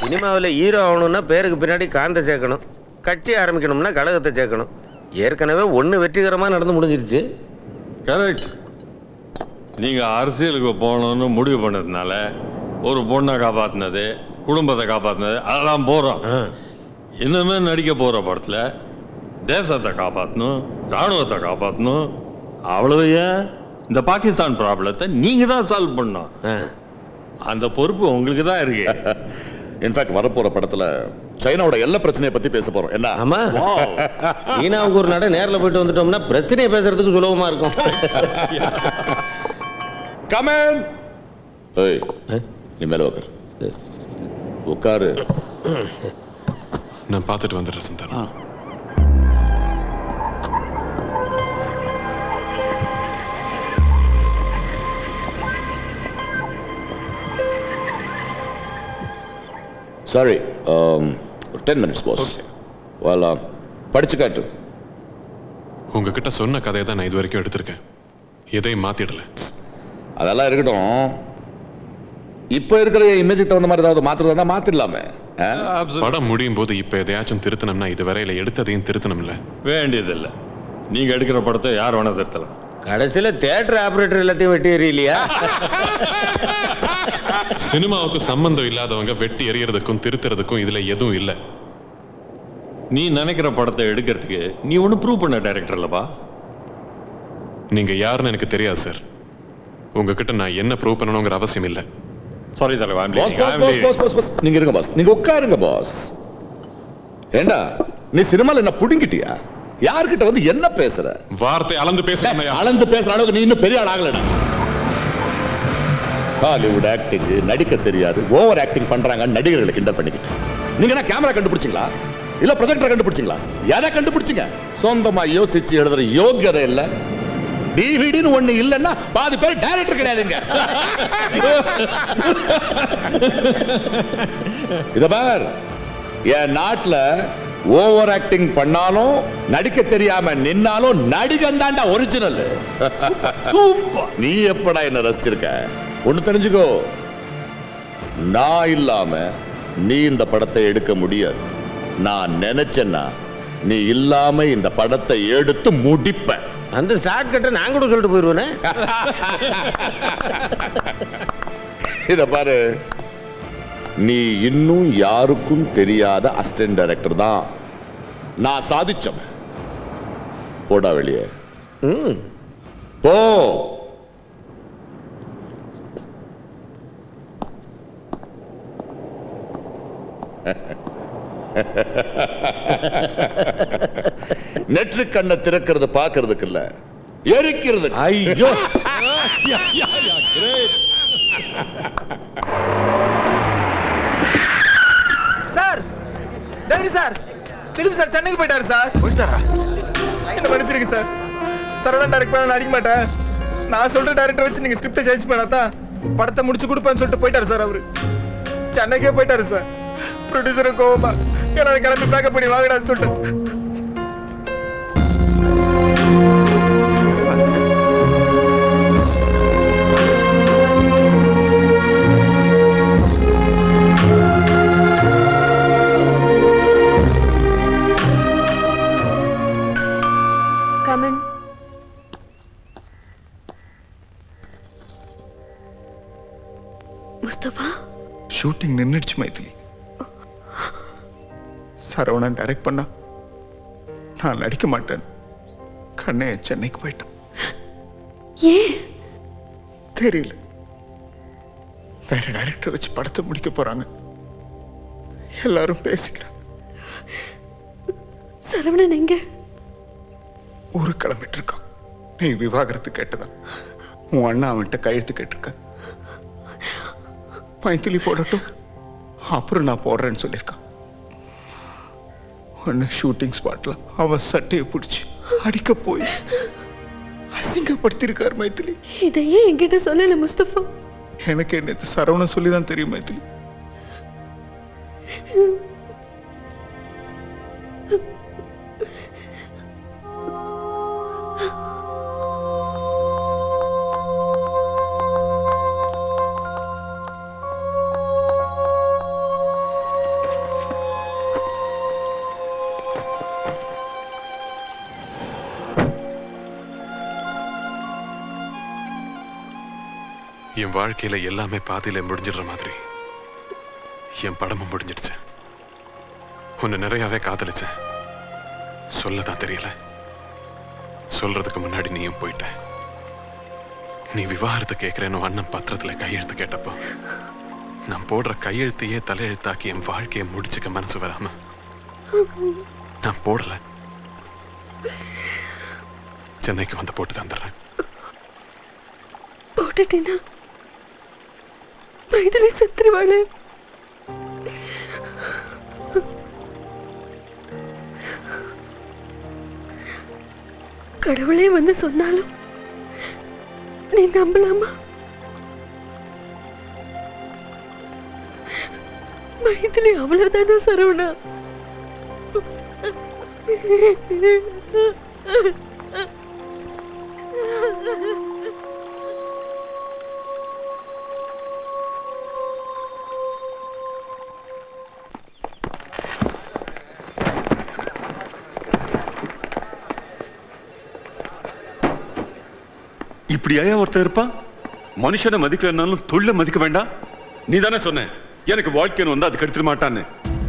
சினிமாவில் ஹீரோ ஆகணும்னா பேருக்கு பின்னாடி காந்த சேர்க்கணும் கட்சி ஆரம்பிக்கணும்னா கழகத்தை சேர்க்கணும் ஏற்கனவே ஒன்று வெற்றிகரமாக நடந்து முடிஞ்சிருச்சு கரெக்ட் நீங்க அரசியலுக்கு போகணும்னு முடிவு பண்ணதுனால ஒரு பொண்ணை காப்பாத்தினது குடும்பத்தை காப்பாத்தினது அதெல்லாம் போறோம் இன்னுமே நடிக்க போற படத்துல தேசத்தை காப்பாற்றணும் ராணுவத்தை காப்பாற்றணும் அவ்வளவு ஏன் இந்த பாகிஸ்தான் ப்ராப்ளத்தை நீங்க தான் சால்வ் பண்ணணும் அந்த பொறுப்பு உங்களுக்கு தான் இருக்கு இன்ஃபேக்ட் வரப்போற படத்துல சைனாவோட எல்லா பிரச்சனையை பத்தி பேச போறோம் என்ன ஆமா சீனாவுக்கு ஒரு நட நேரில் போயிட்டு வந்துட்டோம்னா பிரச்சனையை பேசுறதுக்கு சுலபமா இருக்கும் கமன் ஏய் நீ மேல உட்காரு உட்காரு நான் பார்த்துட்டு வந்துடுறேன் சந்தானம் சாரி ஒரு டென் மினிட்ஸ் பாஸ் well படிச்சு காட்டு உங்ககிட்ட சொன்ன கதையை தான் நான் இது வரைக்கும் எடுத்திருக்கேன் எதையும் மாத்திடல அதெல்லாம் இருக்கட்டும் இப்போ இருக்கிற இமேஜுக்கு தகுந்த மாதிரி ஏதாவது மாத்துறதா மாத்திடலாமே ஆ? படம் முடியும் போது இப்ப எதையாச்சும் திருத்தணும்னா இது வரையில எடுத்ததையும் திருத்தணும்ல வேண்டியதில்லை நீங்க எடுக்கிற படத்தை யார் வேணா திருத்தலாம் கடைசியில் தேட்டர் ஆபரேட்டர் எல்லாத்தையும் வெட்டி எறியலையா சினிமாவுக்கு சம்பந்தம் இல்லாதவங்க வெட்டி எறியறதுக்கும் திருத்துறதுக்கும் இதுல எதுவும் இல்ல நீ நினைக்கிற படத்தை எடுக்கிறதுக்கு நீ ஒன்றும் ப்ரூவ் பண்ண டைரக்டர் இல்லப்பா நீங்க யாருன்னு எனக்கு தெரியாது சார் உங்ககிட்ட நான் என்ன ப்ரூவ் பண்ணணுங்கிற அவசியம் இல்ல சாரி தலைவா I'm boss leaving. Boss I'm boss leaving. Boss boss boss நீங்க இருங்க பாஸ் நீங்க உட்காருங்க பாஸ் ஏண்டா நீ சினிமால என்ன புடுங்கிட்டியா யார்கிட்ட வந்து என்ன பேசுற வார்த்தை அளந்து பேசுறேன் அளந்து பேசுற அளவுக்கு நீ இன்னும் பெரிய ஆள் ஆகலடா ஹாலிவுட் ஆக்டிங் நடிக்க தெரியாது ஓவர் ஆக்டிங் பண்றாங்க நடிகர்களை கிண்டல் பண்ணிக்கிட்டு நீங்க என்ன கேமரா கண்டுபிடிச்சீங்களா இல்ல ப்ரொஜெக்டர் கண்டுபிடிச்சீங்களா எதை கண்டுபிடிச்சீங்க சொந்தமா யோசிச்சு எழுதுற யோகியதை இல்ல டிவிடின்னு ஒண்ணு இல்லன்னா பாதி பேர் டைரக்டர் கிடையாதுங்க இத பார் என் நாட்டுல ஓவர் ஆக்டிங் பண்ணாலும் நடிக்க தெரியாம நின்னாலும் நடிகன் தாண்டா ஒரிஜினல் நீ எப்படா என்ன ரசிச்சிருக்க ஒண்ணு தெரிஞ்சுக்கோ நான் இல்லாம நீ இந்த படத்தை எடுக்க முடியாது நான் நினைச்சேன்னா நீ இல்லாம இந்த படத்தை எடுத்து முடிப்ப அந்த ஷார்ட் கட்டை நான் கூட சொல்லிட்டு போயிடுவேனே இத பாரு நீ இன்னும் யாருக்கும் தெரியாத அசிஸ்டன்ட் டைரக்டர் தான் நான் சாதிச்சவன் போடா வெளியே போ நெற்று கண்ணை திறக்கிறது பாக்குறதுக்கு இல்ல எரிக்கிறது ஐயோ sir David sir Dileep sir சென்னைக்கு போயிட்டாரு சார் போயிட்டாரா என்ன மன்னிச்சிருங்க சார் சரவணன் டைரக்ட் பண்ண நான் அடிக்க மாட்டேன் நான் சொல்ற டைரக்டர் வச்சு நீங்க ஸ்கிரிப்டை சேஞ்ச் பண்ணாதான் படத்தை முடிச்சு கொடுப்பேன்னு சொல்லிட்டு போயிட்டாரு சார் அவரு சென்னைக்கே போயிட்டாரு சார் ப்ரொடியூசரும் கோவமா ஏன்னா கிளம்பி பேக்கப் பண்ணி வாங்கடான்னு சொல்லிட்டு கமன் முஸ்தபா ஷூட்டிங் நின்றுடுச்சு மைத்திலி சரவணன் டைரக்ட் பண்ணா நான் நடிக்க மாட்டேன் கண்ணே சென்னைக்கு போயிட்டான் ஏன் தெரியல வேற டைரக்டர் வச்சு படத்தை முடிக்க போறாங்க எல்லாரும் பேசிக்கிறாங்க சரவணன் எங்க ஊரு கிளம்பிட்டு இருக்கான் நீ விவாகரத்து கேட்டதா உன் அண்ணா அவன்கிட்ட கையெழுத்து கேட்டிருக்க மைத்திலி போடட்டும் அப்புறம் நான் போடுறேன்னு சொல்லியிருக்கான் ஒன்னு ஷூட்டிங் ஸ்பாட்ல அவன் சட்டையை பிடிச்சி அடிக்க போய் அசிங்கப்படுத்தியிருக்கார் மைத்திலி இதையே என்கிட்ட சொல்லல முஸ்தபா எனக்கு என்ன சரவணன் சொல்லி தான் தெரியும் மைத்திலி என் வாழ்க்கையில எல்லாமே பாதியில முடிஞ்சிடுற மாதிரி என் படமும் முடிஞ்சிடுச்சு உன்னை நிறையவே காதலிச்சேன் சொல்லதான் தெரியல சொல்றதுக்கு முன்னாடி நீயும் போயிட்ட நீ விவாகரத்தை கேட்கிறேன்னு அண்ணன் பத்திரத்துல கையெழுத்து கேட்டப்போ நான் போடுற கையெழுத்தையே தலையெழுத்தாக்கி என் வாழ்க்கையை முடிச்சுக்க மனசு வராம நான் போடல சென்னைக்கு வந்து போட்டு தந்துடுறேன் போட்டுட்டேனா மைதிலி செத்துருவாளே கடவுளே வந்து சொன்னாலும் நீ நம்பலாமா மைதிலி அவ்வளவுதானா சரவணா இப்படியா ஒருத்தன் இருப்பான் மனுஷனை மதிக்கலனாலும் தொழில மதிக்க வேண்டாம் நீ தானே சொன்ன எனக்கு வாழ்க்கைன்னு வந்து அது கெடுத்துட மாட்டான்னு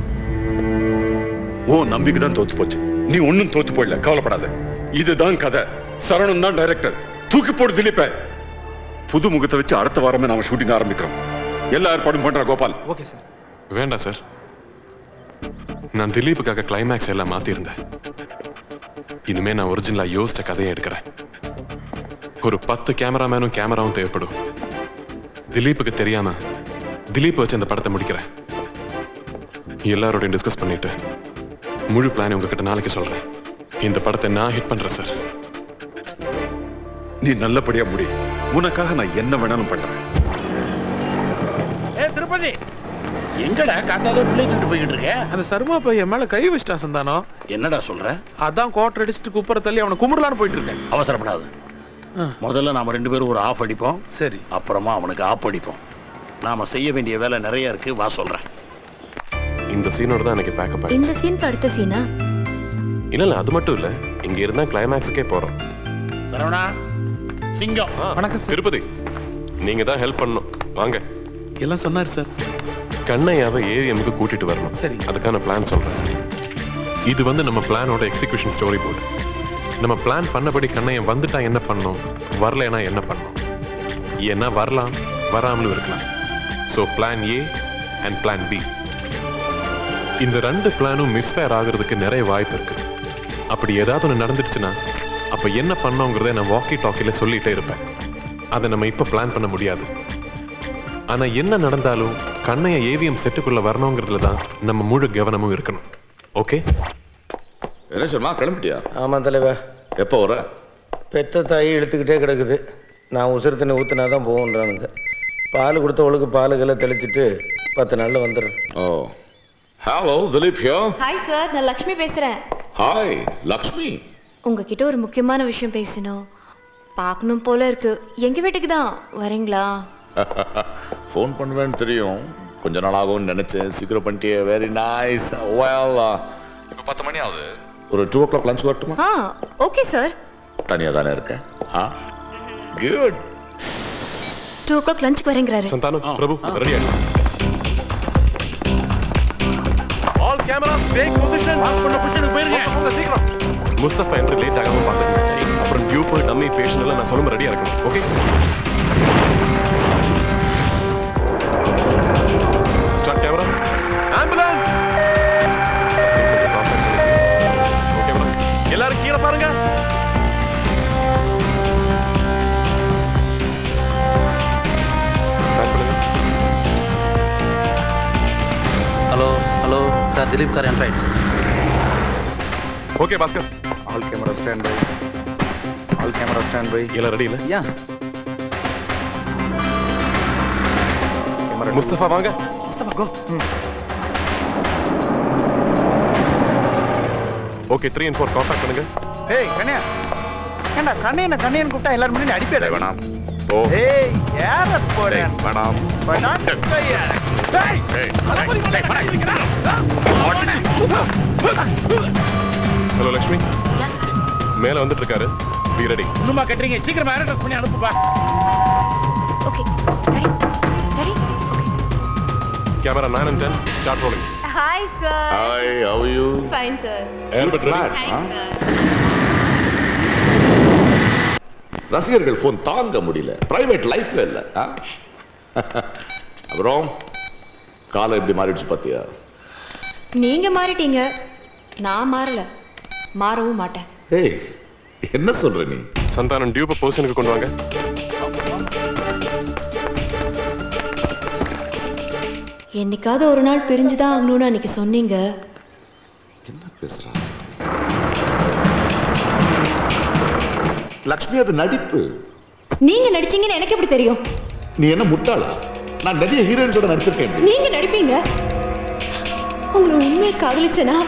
ஓ நம்பிக்கை தான் தோத்து போச்சு நீ ஒண்ணும் தோத்து போயிடல கவலைப்படாத இதுதான் கதை சரவணன் தான் டைரக்டர் தூக்கி போடு திலீப்ப புது முகத்தை வச்சு அடுத்த வாரமே நாம ஷூட்டிங் ஆரம்பிக்கிறோம் எல்லா ஏற்பாடும் பண்ற கோபால் ஓகே சார் வேண்டாம் சார் நான் திலீப்புக்காக கிளைமேக்ஸ் எல்லாம் மாத்திருந்தேன் இனிமே நான் ஒரிஜினலா யோசிச்ச கதையை எடுக்கிறேன் ஒரு பத்து கேமராமேனும் கேமராவும் தேவைப்படும் திலீப்புக்கு தெரியாம திலீப் வச்சு அந்த படத்தை முடிக்கிறேன் எல்லாரோடையும் டிஸ்கஸ் பண்ணிட்டு முழு பிளான் உங்ககிட்ட நாளைக்கு சொல்றேன் இந்த படத்தை நான் ஹிட் பண்றேன் சார் நீ நல்லபடியா முடி உனக்காக நான் என்ன வேணாலும் பண்றேன் ஏ திருப்பதி எங்கடா காத்தாலே பிள்ளை தூக்கிட்டு போய்கிட்டு இருக்க அந்த சர்மா பையன் மேல கை வச்சிட்டான் சந்தானம் என்னடா சொல்ற அதான் கோட்டை அடிச்சுட்டு குப்புற தள்ளி அவனை கும்பிடலான்னு போயிட்டு இருக்கேன் அவசரப்படாது முதல்ல நாம ரெண்டு பேரும் ஒரு ஆஃப் அடிப்போம் சரி அப்புறமா அவனுக்கு ஆப் அடிப்போம் நாம செய்ய வேண்டிய வேலை நிறைய இருக்கு வா சொல்றேன் இந்த சீனோட தான் எனக்கு பேக்கப் ஆயிடுச்சு இந்த சீன் அடுத்த சீனா இல்ல இல்ல அது மட்டும் இல்ல இங்க இருந்தா கிளைமேக்ஸுக்கே போறோம் சரவணா சிங்கம் வணக்கம் சார் திருப்பதி நீங்க தான் ஹெல்ப் பண்ணணும் வாங்க எல்லாம் சொன்னார் சார் கண்ணையாவை ஏவிஎம்க்கு கூட்டிட்டு வரணும் சரி. அதுக்கான பிளான் சொல்றேன் இது வந்து நம்ம பிளானோட எக்ஸிகியூஷன் ஸ்டோரி போர்டு நம்ம பிளான் பண்ணபடி கண்ணையன் வந்துட்டா என்ன பண்ணணும் வரலைன்னா என்ன பண்ணணும் ஏன்னா வரலாம் வராமலும் இருக்கலாம் so plan A and plan B இந்த ரெண்டு பிளானும் மிஸ்ஃபயர் ஆகுறதுக்கு நிறைய வாய்ப்பு இருக்கு அப்படி ஏதாவது ஒன்று நடந்துடுச்சுன்னா அப்போ என்ன பண்ணோங்கிறத நான் வாக்கி டாக்கில சொல்லிட்டே இருப்பேன் அதை நம்ம இப்போ பிளான் பண்ண முடியாது ஆனா என்ன நடந்தாலும் கண்ணைய ஏவிஎம் செட்டுக்குள்ள வரணுங்கிறதுல தான் நம்ம முழு கவனமும் இருக்கணும் ஓகே என்ன சொன்னா கிளம்பிட்டியா ஆமாம் தலைவா எப்போ வர பெத்த தாய் இழுத்துக்கிட்டே கிடக்குது நான் உசுறு தண்ணி ஊற்றினா தான் போகுன்றானுங்க பால் கொடுத்தவளுக்கு பாலுகளை தெளிச்சிட்டு பத்து நாளில் வந்துடுறேன் ஓ ஹலோ திலீப் ஹியோ ஹாய் சார் நான் லக்ஷ்மி பேசுறேன் ஹாய் லக்ஷ்மி உங்ககிட்ட ஒரு முக்கியமான விஷயம் பேசணும் பார்க்கணும் போல இருக்கு எங்க வீட்டுக்கு தான் வரீங்களா ஃபோன் பண்ணுவேன்னு தெரியும் கொஞ்ச நாள் ஆகும்னு நினைச்சேன் சீக்கிரம் பண்ணிட்டியே வெரி நைஸ் வெல் இப்போ பத்து மணி ஆகுது ஒரு டூ ஓ கிளாக் லஞ்ச் வரட்டுமா ஆ ஓகே சார் தனியாக தானே இருக்கேன் ஆ good two o'clock lunch வரேங்கிறாரு சந்தானம் பிரபு ரெடி ஆயிடும் ஆல் கேமராஸ் டேக் பொசிஷன் பண்ண பொசிஷனுக்கு போயிருங்க சீக்கிரம் முஸ்தபா என்று லேட் ஆகாம பார்த்துக்கணும் சரி அப்புறம் டியூப்பு டம்மி பேஷன் எல்லாம் நான் சொல்லும்போது ரெடியா இருக்கணும் okay start camera ambulance okay madam எல்லாரும் கீழே பாருங்க ஸ்டார்ட் பண்ணுங்க hello hello sir Dileep car என்ட்ரைட்ஸ் okay Bhaskar all camera stand by all camera stand by எல்லாம் ரெடி இல்ல யா கேமரா முஸ்தபா வாங்க Mustafa go okay three and four contact பண்ணுங்க ஏய் கண்ணையா ஏண்டா கண்ணையனை கண்ணையன் கூப்பிட்டா எல்லாரும் முன்னாடி அடிப்பேடா வேணாம் ஓ ஏய் யார போறேன் வேணாம் ஹலோ லக்ஷ்மி மேல வந்துட்டு இருக்காரு பி ரெடி இன்னுமா கட்டுறீங்க சீக்கிரமா அட்ரஸ் பண்ணி அனுப்புப்பா okay camera nine and ten start rolling hi sir hi how you fine sir thanks sir ரசிகர்கள் ஃபோன் தாங்க முடியல பிரைவேட் லைஃப்ல இல்ல ஆ? அப்புறம் காலம் எப்படி மாறிடுச்சு பாத்தியா நீங்க மாறிட்டீங்க நான் மாறல மாறவும் மாட்டேன் ஏய் என்ன சொல்ற நீ சந்தானம் டியூப்பை பொசிஷனுக்கு கொண்டு வாங்க என்னைக்காவது ஒரு நாள் பிரிஞ்சுதான் ஆகணும்னு அன்னைக்கு சொன்னீங்க என்ன பேசுறா லக்ஷ்மி அது நடிப்பு நீங்க நடிச்சீங்கன்னு எனக்கு எப்படி தெரியும் நீ என்ன முட்டாளா நான் நிறைய ஹீரோயின்ஸோட நடிச்சிருக்கேன் நீங்க நடிப்பீங்க உங்களை உண்மையை காதலிச்சனா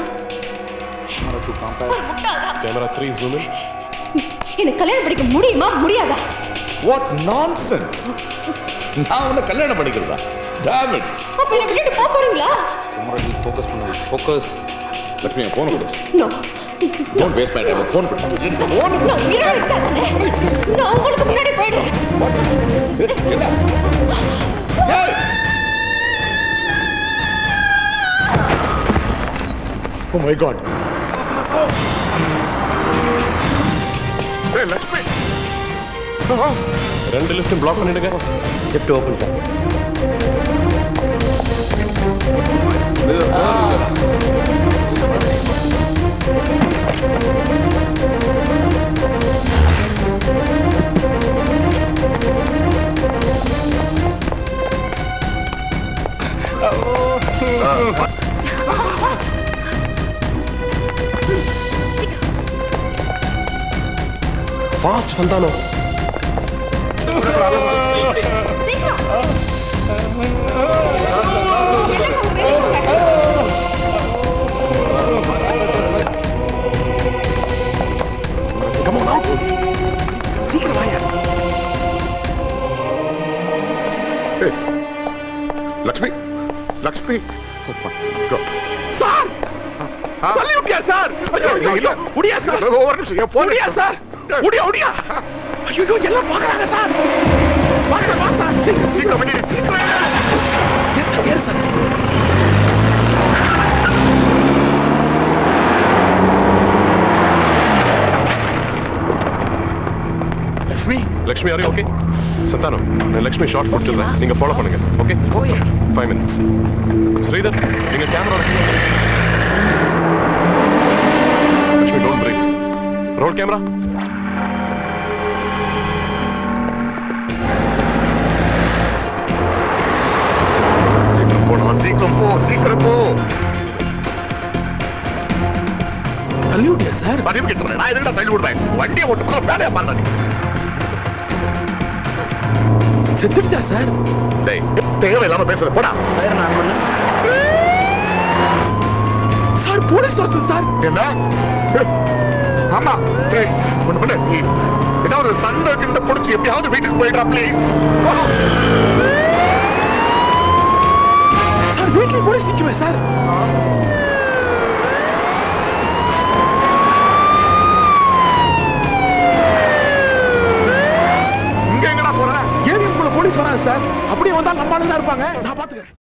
கேமரா த்ரீ ஜூம் எனக்கு கல்யாணம் படிக்க முடியுமா முடியாதா வாட் நான்சென்ஸ் நான் உன்னை கல்யாணம் பண்ணிக்கிறதா damn it அப்ப என்ன விட்டுட்டு போக போறீங்களா ஃபோக்கஸ் பண்ணு ஃபோக்கஸ் லக்ஷ்மி போன் கொடு no don't waste my time phone கொடு ஃபோன் நான் உயிரோட இருக்காதானே நான் உங்களுக்கு முன்னாடி போயிடுறேன் என்ன ஏய் ஓ மை காட் ஏய் லக்ஷ்மி ரெண்டு லிஃப்ட் பிளாக் பண்ணிடுங்க lift open sir fast Santhanam சீக்கிரம் ஏய், Lakshmi Lakshmi Oh my God. Sir தள்ளி விட்டியா சார் ஐயோ ஐயோ ஐயோ முடியா சார் ஒரு நிமிஷம் என் போன் முடியா சார் முடியா முடியா ஐயோ எல்லாம் பாக்குறாங்க சார் பாக்குறேன் வா சார் சீக்கிரம் சீக்கிரம் பண்ணி சீக்கிரம் yes sir yes sir Lakshmi Lakshmi யாரையும் ஓகே சந்தானம் நான் லக்ஷ்மி ஷார்ட்ஸ் முடிச்சிருந்தேன் நீங்க ஃபாலோ பண்ணுங்க ஓகே ஃபைவ் மினிட்ஸ் ஸ்ரீதர் நீங்க camera Lakshmi don't break roll camera சீக்கிரம் போடா சீக்கிரம் போ சீக்கிரம் போ தள்ளி விட்டியா சார் வண்டி விட்டுறேன் நான் எதுக்கிட்ட தள்ளி விடுறேன் வண்டியை ஓட்டு வேலையை பாருங்க நீ செத்துடுச்சா சார் டேய் தேவையில்லாம பேசுறது போடா சார் நான் பண்ண சார் போலீஸ் துரத்து சார் என்ன ஏய், ஆமா ஏய் ஒண்ணு பண்ணு நீ ஏதாவது சண்டை கிண்ட புடிச்சு எப்படியாவது வீட்டுக்கு போயிடுறா ப்ளீஸ் சார் வீட்லயும் போலீஸ் நிக்குமே சார் இங்க எங்கடா போற ஏவிஎம் குள்ள போலீஸ் வராது சார் அப்படியே வந்தா நம்ம ஆளுங்க தான் இருப்பாங்க நான் பாத்துக்கிறேன்